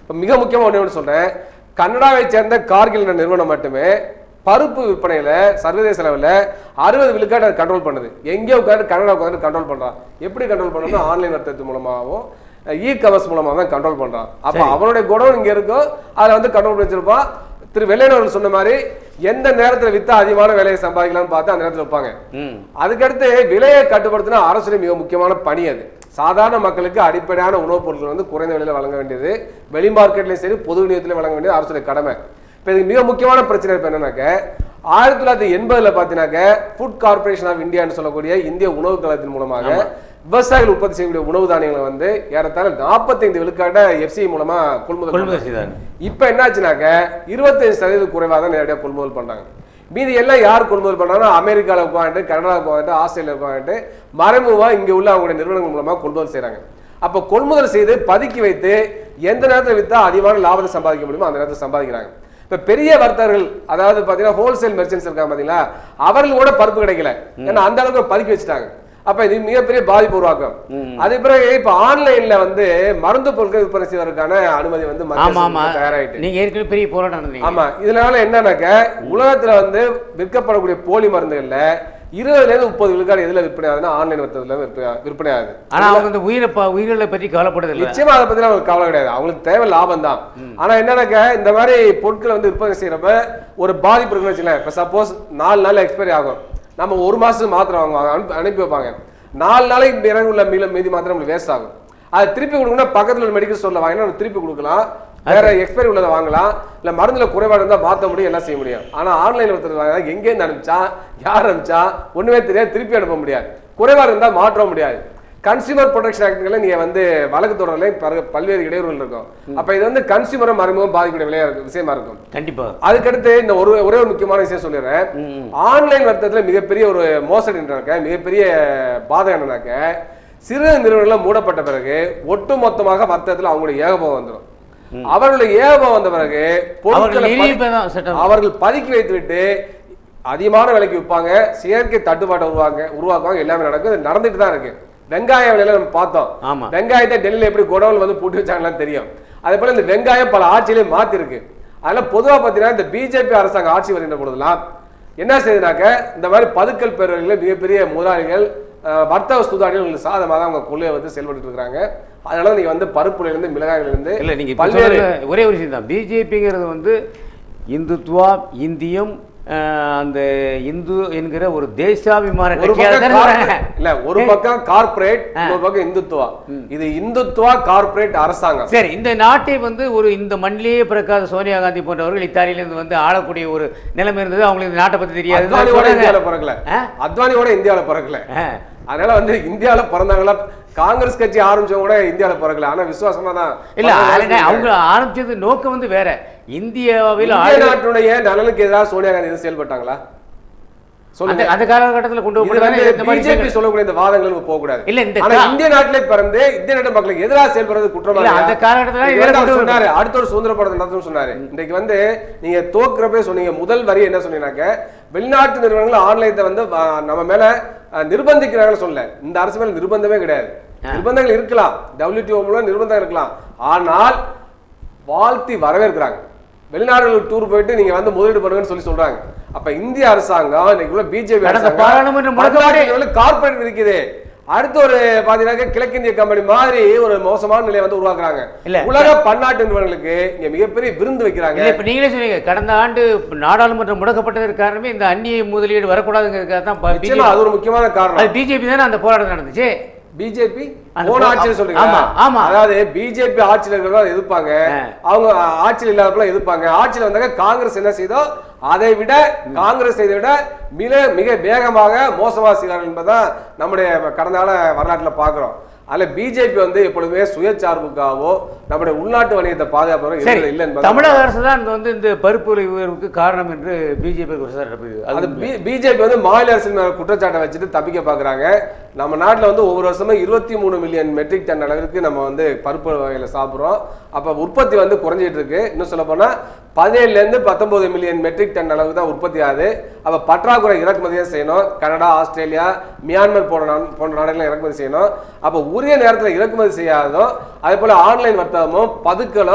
இப்ப மிக முக்கியமா ஒண்ணே ஒன்று சொல்றேன் கனடாவை சேர்ந்த கார்கில் என்ற நிறுவனம் மட்டுமே பருப்பு விற்பனையில சர்வதேச அளவில் அறுபது விழுக்காடு அது கண்ட்ரோல் பண்ணுது எங்கேயோ உட்காந்து கனடா உட்காந்து கண்ட்ரோல் பண்றான் எப்படி கண்ட்ரோல் பண்ணணும் ஆன்லைன் வர்த்தகத்து மூலமாகவும் இ கமர்ஸ் மூலமாக தான் கண்ட்ரோல் பண்றான் அப்ப அவனுடைய குடோன் இங்க இருக்கும் அதுல வந்து கண்ட்ரோல் பண்ணி வச்சிருப்பான் திரு வெள்ளையன் அவர்கள் சொன்ன மாதிரி எந்த நேரத்துல வித்தா அதிகமான விலையை சம்பாதிக்கலாம்னு பார்த்து அந்த நேரத்துல வைப்பாங்க ம் அதுக்கடுத்து விலையை கட்டுப்படுத்தினா அரசுடைய மிக முக்கியமான பணி அது சாதாரண மக்களுக்கு அடிப்படையான உணவுப் பொருட்கள் வந்து குறைந்த விலையில வழங்க வேண்டியது வெளி மார்க்கெட்லயும் சரி பொது விநியோகத்திலையும் வழங்க வேண்டியது அரசுடைய கடமை இப்போ இதுக்கு மிக முக்கியமான பிரச்சனை இப்போ என்னன்னாக்க ஆயிரத்தி தொள்ளாயிரத்தி எண்பதுல பார்த்தீங்கன்னாக்க ஃபுட் கார்பரேஷன் ஆஃப் இந்தியான்னு சொல்லக்கூடிய இந்திய உணவு கழகத்தின் மூலமாக விவசாயிகள் உற்பத்தி செய்யக்கூடிய உணவு தானியங்களை வந்து ஏறத்தாழ நாற்பத்தைந்து விழுக்காட்ட எஃப்சி மூலமா கொள்முதல் கொள்முதல் பண்றாங்க. செய்தார் இப்போ என்னாச்சுனாக்க இருபத்தஞ்சு சதவீதம் குறைவாக தான் நேரடியாக கொள்முதல் பண்றாங்க மீதி எல்லாம் யார் கொள்முதல் பண்றாங்கன்னா அமெரிக்காவில் உட்காந்துட்டு கனடாவில் உட்காந்துட்டு ஆஸ்திரேலியா உட்காந்துட்டு மறைமுகமா இங்க உள்ள அவங்களுடைய நிறுவனங்கள் மூலமா கொள்முதல் செய்றாங்க அப்போ கொள்முதல் செய்து பதுக்கி வைத்து எந்த நேரத்தில் வித்தா அதிகமான லாபத்தை சம்பாதிக்க முடியுமோ அந்த நேரத்தில் சம்பாதிக்கிறாங்க இப்ப பெரிய வர்த்தகர்கள் அதாவது பாத்தீங்கன்னா ஹோல்சேல் மெர்ச்சன்ஸ் இருக்காங்க பாத்தீங்களா அவர்கள் கூட பருப்பு கிடைக்கல ஏன்னா அந்த அளவுக்கு பதுக்கி வச்சுட்டாங்க அப்ப இது மிகப்பெரிய பாதிப்பு உருவாக்கும் அதே பிறகு இப்ப ஆன்லைன்ல வந்து மருந்து பொருட்கள் விற்பனை செய்வதற்கான அனுமதி வந்து மத்திய ஆமா ஆமா அரசு தயாராயிட்டு நீங்க ஏற்கனவே பெரிய போராட்டம் நடந்தீங்க ஆமா இதனால என்னன்னாக்க உலகத்துல வந்து விற்கப்படக்கூடிய போலி மருந்துகள்ல இருபதுல இருந்து முப்பது விழுக்காடு எதுல விற்பனை ஆகுதுன்னா ஆன்லைன் வர்த்தகத்துல விற்பனை- விற்பனை ஆகுது ஆனா அவங்க இந்த உயிரை ப- உயிர்களை பற்றி கவலைப்படுறதில்ல நிச்சயமா அதை பத்தி அவங்களுக்கு கவலை கிடையாது அவங்களுக்கு தேவை லாபம் தான் ஆனா என்னன்னாக்க இந்த மாதிரி பொருட்களை வந்து விற்பனை செய்யறப்ப ஒரு பாதிப்பு இருக்குன்னு வச்சுக்கலாம் இப்ப சப்போஸ் நாலு நாள் எக்ஸ்பைரி ஆகும் நம்ம ஒரு மாசம் மாத்திரம் வாங்குவாங்க அனுப்பி அனுப்பி வைப்பாங்க நாலு நாளைக்கு பிறகு உள்ள மீல மீதி மாத்திரம் நம்மளுக்கு வேஸ்ட் ஆகும் அது திருப்பி கொடுக்கணும்னா பக்கத்துல உள்ள மெடிக்கல் ஸ்டோர்ல வாங்கினா நம்ம திருப்பி கொடுக்கலாம் வேற எக்ஸ்பைரி உள்ளதை வாங்கலாம் இல்ல மருந்துல குறைபாடு இருந்தா மாத்த முடியும் எல்லாம் செய்ய முடியும் ஆனா ஆன்லைன்ல ஒருத்தர் வாங்கினா எங்க இருந்து அனுப்பிச்சா யார் அனுப்பிச்சா ஒண்ணுமே தெரியாது திருப்பி அனுப்ப முடியாது குறைபாடு இருந்தா மாற்ற முடியாது கன்சியூமர் ப்ரொடெக்ஷன் ஆக்ட்ல நீங்க வந்து வழக்கு தொடரல பல- பல்வேறு இடையூறுகள் இருக்கும் அப்ப இது வந்து கன்சியூமரை மறைமுகம் பாதிக்கக்கூடிய விலையா இருக்கும் விஷயமா இருக்கும் கண்டிப்பா அதுக்கடுத்து இந்த ஒரு ஒரே ஒரு முக்கியமான விஷயம் சொல்லிடுறேன் ஆன்லைன் வர்த்தகத்துல மிகப்பெரிய ஒரு மோசடி என்னன்னாக்க மிகப்பெரிய பாதகம் என்னன்னாக்க சிறு நிறுவனங்கள் மூடப்பட்ட பிறகு ஒட்டுமொத்தமாக வர்த்தகத்துல அவங்களுடைய ஏகபோகம் வந்துடும் அவர்களுடைய ஏகபோகம் வந்த பிறகு பொருட்களை அவர்கள் பதி- நிரூபிப்பதான் சட்டம். அவர்கள் பதுக்கி வைத்து விட்டு அதிகமான விலைக்கு விற்பாங்க செயற்கை தட்டுப்பாட்டை உருவாக்க உருவாக்குவாங்க எல்லாமே நடக்கும் இது நடந்துட்டு தான் இருக்கு வெங்காய விலையில நம்ம பார்த்தோம் ஆமா. வெங்காயத்தை டெல்லியில எப்படி குடவுல வந்து பூட்டி வச்சாங்கலாம் தெரியும் அதே போல இந்த வெங்காயம் பல ஆட்சியிலையும் மாத்தி இருக்கு அதனால பொதுவா பாத்தீங்கன்னா இந்த பிஜேபி அரசாங்கம் ஆட்சி வருகின்ற பொழுதுலாம் என்ன செய்யுதுனாக்க இந்த மாதிரி பதுக்கல் பெறுவர்களை மிகப்பெரிய முதலாளிகள் அஹ், வர்த்தக சுதாரிகள் சாதமாக தான் அவங்க கொள்ளையை வந்து செயல்பட்டு இருக்காங்க அதனால நீங்க வந்து பருப்புல இருந்து மிளகாயில இருந்து இல்ல நீங்க இப்ப பல்வேறு சொல்றது ஒரே ஒரு விஷயம் தான் பிஜேபிங்கிறது வந்து இந்துத்துவா இந்தியம் அஹ், அந்த இந்து என்கிற ஒரு தேசாபிமான ஒரு கட்சியாக பக்கம் தானே corporate- வராங்க. இல்ல ஒரு பக்கம் கார்ப்பரேட் ஒரு பக்கம் இந்துத்துவா இது இந்துத்துவா கார்ப்பரேட் அரசாங்கம் சரி இந்த நாட்டை வந்து ஒரு இந்த மண்ணிலேயே பிறக்காத சோனியா காந்தி போன்றவர்கள் இத்தாலியிலிருந்து வந்து ஆளக்கூடிய ஒரு நிலைமை இருந்தது அவங்களுக்கு இந்த நாட்டை பத்தி தெரியாது அத்வானியோட இந்தியால பிறக்கல ஆ? அத்வானியோட இந்தியால பிறக்கல ஆ. அதனால வந்து இந்தியால பிறந்தாங்களா காங்கிரஸ் கட்சி ஆரம்பிச்சவங்க கூட இந்தியால பிறக்கல ஆனா விசுவாசமா தான் இல்ல பிறந்தாங்க. ஆளுங்க- அவங்க ஆரம்பிச்சது நோக்கம் வந்து வேற இந்தியாவில் இந்திய ஆளு- நாட்டுடைய நலனுக்கு எதிராக சோனியா காந்தி எதுவும் செயல்பட்டாங்களா அந்த சொல்லுங்க அந்த காலகட்டத்தில் கொண்டு இது போய் வந்து இந்த மாதிரி பிஜேபி விஷயங்கள் சொல்லக்கூடிய இந்த வாதங்களுக்கு போக கூடாது இல்ல, இந்த ஆனா கா- இந்திய நாட்டிலே பிறந்து இந்திய நாட்டு மக்களுக்கு எதிராக செயல்படுறது குற்றமா இல்ல, இல்லையா? அந்த காலகட்டத்துல இன்னைக்கு இதெல்லாம் வந்து அவர் கொண்டு சொன்னாரு அடுத்த ஒரு சுதந்திர படத்தை நடத்தும் சொன்னாரு இன்னைக்கு வந்து நீங்க தோக்குறப்பே சொன்னீங்க முதல் வரி என்ன சொன்னீங்கன்னாக்க வெளிநாட்டு நிறுவனங்கள் ஆன்லைனை வந்து ஆ, நம்ம மேல ஆ, நிர்பந்திக்கிறாங்கன்னு சொல்லல இந்த அரசு மேல நிர்பந்தமே கிடையாது நிர்பந்தங்கள் இருக்கலாம் டபிள்யூடிஓ மூலம் நிர்பந்தம் இருக்கலாம் ஆனால் வாழ்த்தி வரவேற்கிறாங்க வெளிநாடுகளுக்கு டூர் போயிட்டு நீங்க வந்து முதலீடு பண்ணுங்கன்னு சொல்லி சொல்றாங்க அப்ப இந்திய அரசாங்கம் இன்னைக்கு உள்ள பிஜேபி கடந்த பாராளுமன்ற முடக்கப்பாடு- கார்பரேட் இருக்குது அடுத்து ஒரு பாத்தீங்கன்னா கிழக்கிந்திய கம்பெனி மாதிரி ஒரு மோசமான நிலையை வந்து உருவாக்குறாங்க இல்ல. உலக பன்னாட்டு நிறுவனங்களுக்கு இங்க மிகப்பெரிய விருந்து வைக்கிறாங்க இல்ல இப்ப நீங்களே சொன்னீங்க கடந்த ஆண்டு நாடாளுமன்றம் முடக்கப்பட்டதற்கு காரணமே இந்த அந்நிய முதலீடு வரக்கூடாதுங்கிறதுக்காக தான் ப- நிச்சயமா அது ஒரு முக்கியமான அது காரணம் பிஜேபி தானே அந்த போராட்டம் நடந்துச்சு பிஜேபி அந்த போன போ- ஆட்சியில் சொல்றீங்க ஆமா, ஆமா. அதாவது பிஜேபி ஆட்சியில் இருக்கிறவங்க எதிர்ப்பாங்க ஆ. அவங்க ஆட்சியில் இல்லாதப்பல எதிர்ப்பாங்க ஆட்சியில் வந்தாங்க காங்கிரஸ் என்ன செய்தோ அதை விட காங்கிரஸ் செய்ததை விட மிக மிக வேகமாக மோசமாக செய்கிறார்கள் என்பதுதான் நம்முடைய கடந்த கால வரலாற்றுல பார்க்கிறோம் அதுல பிஜேபி வந்து எப்பொழுதுமே சுயசார்புக்காகவோ நம்முடைய உள்நாட்டு வணிகத்தை பாதுகாப்பு சரி இல்லை என்பது தமிழக அரசு தான் இந்த வந்து இந்த பருப்பு விலை உயர்வுக்கு காரணம் என்று பிஜேபி குற்றச்சாட்டு அது அது பிஜேபி வந்து மாநில அரசின் மேல குற்றச்சாட்டை வச்சுட்டு தப்பிக்க பாக்குறாங்க நம்ம நாட்டுல வந்து ஒவ்வொரு வருஷமும் இருபத்தி மூணு மில்லியன் மெட்ரிக் டன் அளவுக்கு நம்ம வந்து பருப்பு வகையில சாப்பிடுறோம் அப்ப உற்பத்தி வந்து குறைஞ்சிட்டு இருக்கு இன்னும் சொல்ல போனா பதினேழுல இருந்து பத்தொன்பது மில்லியன் மெட்ரிக் டன் அளவுக்கு தான் உற்பத்தி ஆகுது அப்ப பற்றாக்குறை இறக்குமதியை செய்யணும் கனடா ஆஸ்திரேலியா மியான்மர் போன்ற நா- போன்ற நாடுகளை இறக்குமதி செய்யணும் அப்ப உரிய நேரத்துல இறக்குமதி செய்யாததும் அதே போல ஆன்லைன் வர்த்தகமும் பதுக்கலும்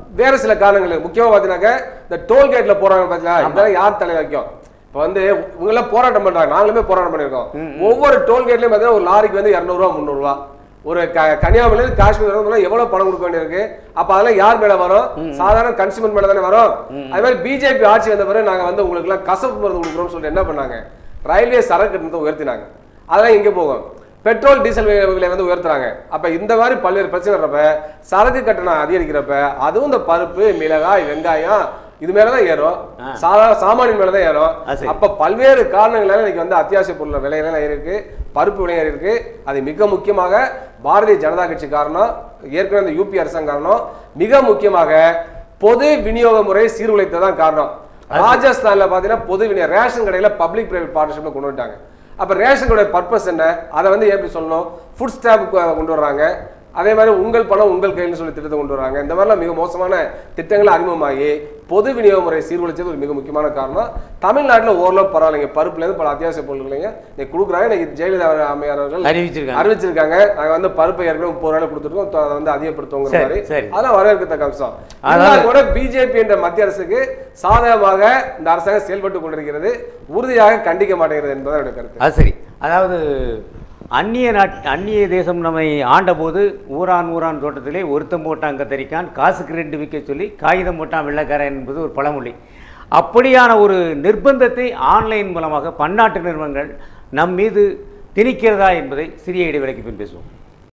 வேற சில காரணங்கள் இருக்கு. முக்கியமா பாத்தீங்கன்னாக்க இந்த டோல்கேட்ல போறாங்க பாத்தீங்களா இதெல்லாம் யார் தலை வைக்கும் இப்ப வந்து இவங்க எல்லாம் போராட்டம் பண்றாங்க நாங்களுமே போராட்டம் பண்ணிருக்கோம் ஒவ்வொரு டோல்கேட்லயும் பாத்தீங்கன்னா ஒரு லாரிக்கு வந்து இருநூறுவா முந்நூறுவா ஒரு க- கன்னியாகுமரியில இருந்து காஷ்மீர் வரணும்னா எவ்வளவு பணம் கொடுக்க வேண்டியிருக்கு அப்ப அதெல்லாம் யார் மேல வரும் சாதாரண கன்சியூமர் மேல தானே வரும் அது மாதிரி பிஜேபி ஆட்சி வந்த பிறகு நாங்க வந்து உங்களுக்கு எல்லாம் கசப்பு மருந்து கொடுக்குறோம்னு சொல்லிட்டு என்ன பண்ணாங்க ரயில்வே சரக்கு கட்டணத்தை உயர்த்தினாங்க அதெல்லாம் எங்க போகும் பெட்ரோல் டீசல் வி- விலை வந்து உயர்த்துறாங்க அப்ப இந்த மாதிரி பல்வேறு பிரச்சனை வர்றப்ப சரக்கு கட்டணம் அதிகரிக்கிறப்ப அதுவும் இந்த பருப்பு மிளகாய் வெங்காயம் இது மேலதான் ஏறும் சாதாரண சாமானியன் மேலதான் ஏறும் ஆ, சரி. அப்ப பல்வேறு காரணங்களால இன்னைக்கு வந்து அத்தியாவசிய பொருள் விலையெல்லாம் ஏறி இருக்கு பருப்பு விலை ஏறி இருக்கு அது மிக முக்கியமாக பாரதிய ஜனதா கட்சி காரணம் ஏற்கனவே இந்த யூபி அரசாங்கம் காரணம் மிக முக்கியமாக பொது விநியோக முறை சீர்குலைத்ததான் காரணம் ராஜஸ்தான்ல பாத்தீங்கன்னா பொது விநியோக ரேஷன் கடையில பப்ளிக் பிரைவேட் பார்ட்னர்ஷிப்ல கொண்டு வந்துட்டாங்க அப்ப ரேஷன் கடையோட பர்பஸ் என்ன அதை வந்து எப்படி சொல்லணும் ஃபுட் ஸ்டாம்ப் கொண்டு வர்றாங்க அதே மாதிரி உங்கள் பணம் உங்கள் கையில் சொல்லி திட்டத்தை கொண்டு வராங்க இந்த மாதிரிலாம் மிக மோசமான திட்டங்கள் அறிமுகமாகி பொது விநியோக முறை சீர்குலைச்சது ஒரு மிக முக்கியமான காரணம் தமிழ்நாட்டுல ஓரளவு பரவாயில்லைங்க பருப்புல இருந்து பல அத்தியாவசிய பொருட்களைங்க இன்னைக்கு கொடுக்குறாங்க இன்னைக்கு ஜெயலலிதா அம்மையார் அவர்கள் அறிவிச்சிருக்காங்க அறிவிச்சிருக்காங்க நாங்க வந்து பருப்பை ஏற்கனவே முப்பது ரூபாய் கொடுத்துருக்கோம் அதை வந்து அதிகப்படுத்துவோங்கிற சரி, மாதிரி சரி. அதெல்லாம் வரவேற்கத்தக்க அம்சம் அதாவது- இருந்தாலும் கூட பிஜேபி என்ற மத்திய அரசுக்கு சாதகமாக இந்த அரசாங்கம் செயல்பட்டு கொண்டிருக்கிறது உறுதியாக கண்டிக்க மாட்டேங்கிறது என்பது என்னுடைய கருத்து அது சரி அதாவது அந்நிய நாட் அந்நிய தேசம் நம்மை ஆண்டபோது ஊரான் ஊரான் தோட்டத்திலே ஒருத்தம் போட்டான் கத்தரிக்கான் காசுக்கு ரெண்டு விற்க சொல்லி காகிதம் போட்டான் வெள்ளக்காரன் என்பது ஒரு பழமொழி அப்படியான ஒரு நிர்பந்தத்தை ஆன்லைன் மூலமாக பன்னாட்டு நிறுவனங்கள் நம் மீது திணிக்கிறதா என்பதை சிறிய இடைவேளைக்கு பின் பேசுவோம்